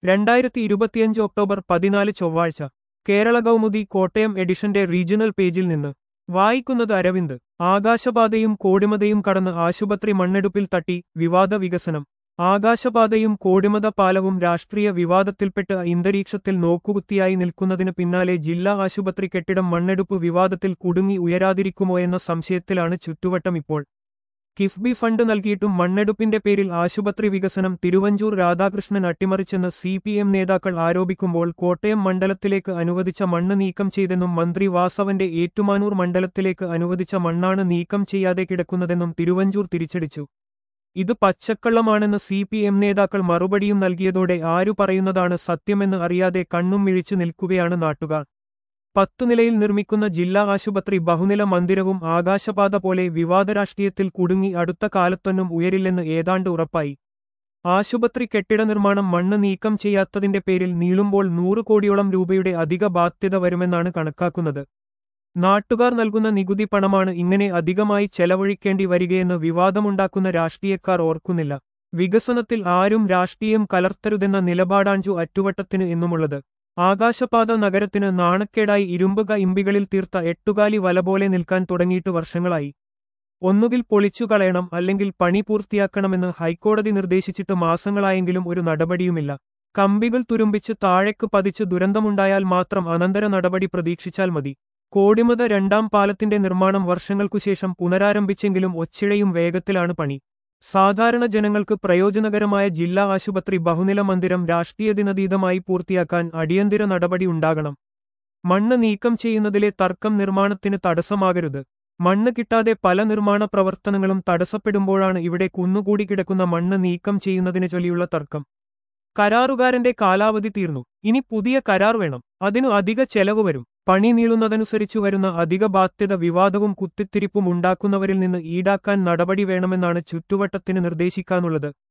രണ്ടായിരത്തി ഇരുപത്തിയഞ്ച് ഒക്ടോബർ പതിനാല് ചൊവ്വാഴ്ച കേരള കൗമുദി കോട്ടയം എഡിഷന്റെ റീജിയണൽ പേജിൽ നിന്ന് വായിക്കുന്നത് അരവിന്ദ് ആകാശപാതയും കോടിമതയും കടന്ന് ആശുപത്രി മണ്ണെടുപ്പിൽ തട്ടി വിവാദ വികസനം ആകാശപാതയും കോടിമത പാലവും രാഷ്ട്രീയ വിവാദത്തിൽപ്പെട്ട് അന്തരീക്ഷത്തിൽ നോക്കുകുത്തിയായി നിൽക്കുന്നതിന് പിന്നാലെ ജില്ലാ ആശുപത്രി കെട്ടിടം മണ്ണെടുപ്പ് വിവാദത്തിൽ കുടുങ്ങി ഉയരാതിരിക്കുമോ എന്ന സംശയത്തിലാണ് ചുറ്റുവട്ടം ഇപ്പോൾ കിഫ്ബി ഫണ്ട് നൽകിയിട്ടും മണ്ണെടുപ്പിന്റെ പേരിൽ ആശുപത്രി വികസനം തിരുവഞ്ചൂർ രാധാകൃഷ്ണൻ അട്ടിമറിച്ചെന്ന് സി പി എം നേതാക്കൾ ആരോപിക്കുമ്പോൾ കോട്ടയം മണ്ഡലത്തിലേക്ക് അനുവദിച്ച മണ്ണ് നീക്കം ചെയ്തെന്നും മന്ത്രി വാസവന്റെ ഏറ്റുമാനൂർ മണ്ഡലത്തിലേക്ക് അനുവദിച്ച മണ്ണാണ് നീക്കം ചെയ്യാതെ കിടക്കുന്നതെന്നും തിരുവഞ്ചൂർ തിരിച്ചടിച്ചു ഇത് പച്ചക്കള്ളമാണെന്ന് സി പി എം നേതാക്കൾ മറുപടിയും നൽകിയതോടെ ആരു പറയുന്നതാണ് സത്യമെന്ന് അറിയാതെ കണ്ണും മിഴിച്ചു നിൽക്കുകയാണ് നാട്ടുകാർ പത്തു നിലയിൽ നിർമ്മിക്കുന്ന ജില്ലാ ആശുപത്രി ബഹുനില മന്ദിരവും ആകാശപാത പോലെ വിവാദ രാഷ്ട്രീയത്തിൽ കുടുങ്ങി അടുത്ത കാലത്തൊന്നും ഉയരില്ലെന്ന് ഏതാണ്ട് ഉറപ്പായി ആശുപത്രി കെട്ടിട നിർമ്മാണം മണ്ണ് നീക്കം ചെയ്യാത്തതിന്റെ പേരിൽ നീളുമ്പോൾ നൂറ് കോടിയോളം രൂപയുടെ അധിക ബാധ്യത വരുമെന്നാണ് കണക്കാക്കുന്നത് നാട്ടുകാർ നൽകുന്ന നികുതി പണമാണ് ഇങ്ങനെ അധികമായി ചെലവഴിക്കേണ്ടി വരികയെന്ന് വിവാദമുണ്ടാക്കുന്ന രാഷ്ട്രീയക്കാർ ഓർക്കുന്നില്ല വികസനത്തിൽ ആരും രാഷ്ട്രീയം കലർത്തരുതെന്ന നിലപാടാഞ്ചു അറ്റുവട്ടത്തിന് എന്നുമുള്ളത് ആകാശപാത നഗരത്തിന് നാണക്കേടായി ഇരുമ്പുക ഇമ്പികളിൽ തീർത്ത എട്ടുകാലി വല പോലെ നിൽക്കാൻ തുടങ്ങിയിട്ട് വർഷങ്ങളായി ഒന്നുകിൽ പൊളിച്ചു കളയണം അല്ലെങ്കിൽ പണി പൂർത്തിയാക്കണമെന്ന് ഹൈക്കോടതി നിർദ്ദേശിച്ചിട്ട് മാസങ്ങളായെങ്കിലും ഒരു നടപടിയുമില്ല കമ്പികൾ തുരുമ്പിച്ച് താഴേക്ക് പതിച്ച് ദുരന്തമുണ്ടായാൽ മാത്രം അനന്തര നടപടി പ്രതീക്ഷിച്ചാൽ മതി കോടിമത രണ്ടാം പാലത്തിന്റെ നിർമ്മാണം വർഷങ്ങൾക്കുശേഷം പുനരാരംഭിച്ചെങ്കിലും ഒച്ചിഴയും വേഗത്തിലാണ് പണി സാധാരണ ജനങ്ങൾക്ക് പ്രയോജനകരമായ ജില്ലാ ആശുപത്രി ബഹുനില മന്ദിരം രാഷ്ട്രീയദിനതീതമായി പൂർത്തിയാക്കാൻ അടിയന്തര നടപടി ഉണ്ടാകണം മണ്ണ് നീക്കം ചെയ്യുന്നതിലെ തർക്കം നിർമ്മാണത്തിന് തടസ്സമാകരുത് മണ്ണ് കിട്ടാതെ പല നിർമ്മാണ പ്രവർത്തനങ്ങളും തടസ്സപ്പെടുമ്പോഴാണ് ഇവിടെ കുന്നുകൂടി കിടക്കുന്ന മണ്ണ് നീക്കം ചെയ്യുന്നതിനെ ചൊല്ലിയുള്ള തർക്കം കരാറുകാരന്റെ കാലാവധി തീർന്നു ഇനി പുതിയ കരാർ വേണം അതിനു അധിക ചെലവ് വരും പണി നീളുന്നതനുസരിച്ചു വരുന്ന അധിക ബാധ്യത വിവാദവും കുത്തിത്തിരിപ്പും ഉണ്ടാക്കുന്നവരിൽ നിന്ന് ഈടാക്കാൻ നടപടി വേണമെന്നാണ് ചുറ്റുവട്ടത്തിന് നിർദ്ദേശിക്കാനുള്ളത്